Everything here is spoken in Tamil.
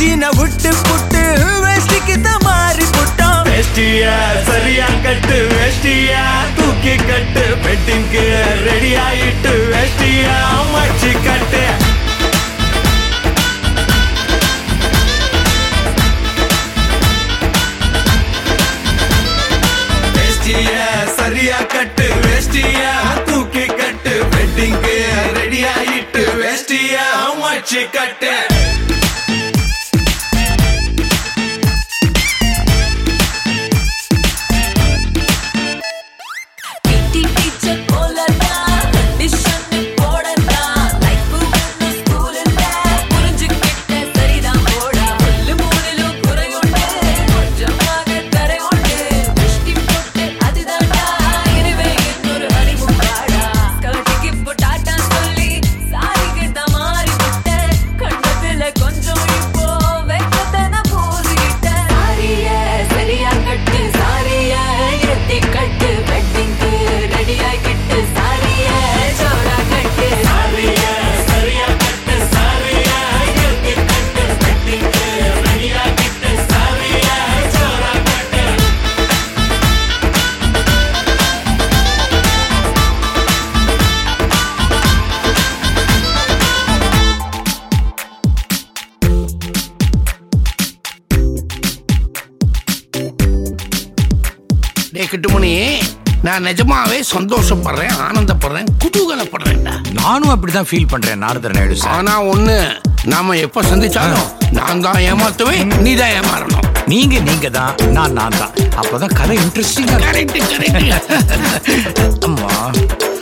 ஜீன விட்டு புட்டு வேஷ்டிக்கு தான் மாறி புட்டோம் வேஷ்டியா சரியா கட்டு வேஷ்டியா தூக்கி கட்டு பெட்டிங்க்கு ரெடி ஆயிட்டு வேஷ்டியா மச்சி கட்டு வேஷ்டியா சரியா கட்டு வேஷ்டியா தூக்கி கட்டு பெட்டிங்க்கு ரெடி ஆயிட்டு வேஷ்டியா மச்சி கட்டு பிடி டீச்சர் போலதான் கண்டிஷன் போடதான் லைஃப் ஒன்னு ஸ்கூல் இல்ல புரிஞ்சுக்கிட்ட சரிதான் போடா புல்லு மூணிலும் குறையுண்டு கொஞ்சமாக கரை உண்டு திருஷ்டி போட்டு அதுதான்டா இனிமே இன்னொரு ஹனிமூன் வாடா கட்டிக்கு இப்போ டாட்டா சொல்லி சாரிகிட்ட மாறி விட்டேன் கண்டத்துல கொஞ்சம் இப்போ வெக்கத்தன பூசிக்கிட்டேன் சாரிய சரியா கட்டு சாரிய எத்தி கட்டு வெட்டிங்கு ரெடி ஆகிட்டு சாரிய ஜோரா கட்டு சாரியா சரியா கட்டு சாரியா எத்தி கட்டு பெட்டிங்க்கு ரெடி ஆகிட்டு சாரியா ஜோரா கட்டு டே கிட்டுமணி நான் நிஜமாவே சந்தோஷப்படுறேன் ஆனந்தப்படுறேன் குதூகலப்படுறேன்டா நானும் அப்படிதான் ஃபீல் பண்றேன் நாரதர் நாயுடு சார் ஆனா ஒண்ணு நாம எப்ப சந்திச்சாலும் நான் தான் ஏமாத்துவேன் நீ தான் ஏமாறணும் நீங்க நீங்க தான் நான் நான் தான் அப்பதான் கதை இன்ட்ரெஸ்டிங்கா கரெக்ட் கரெக்ட் அம்மா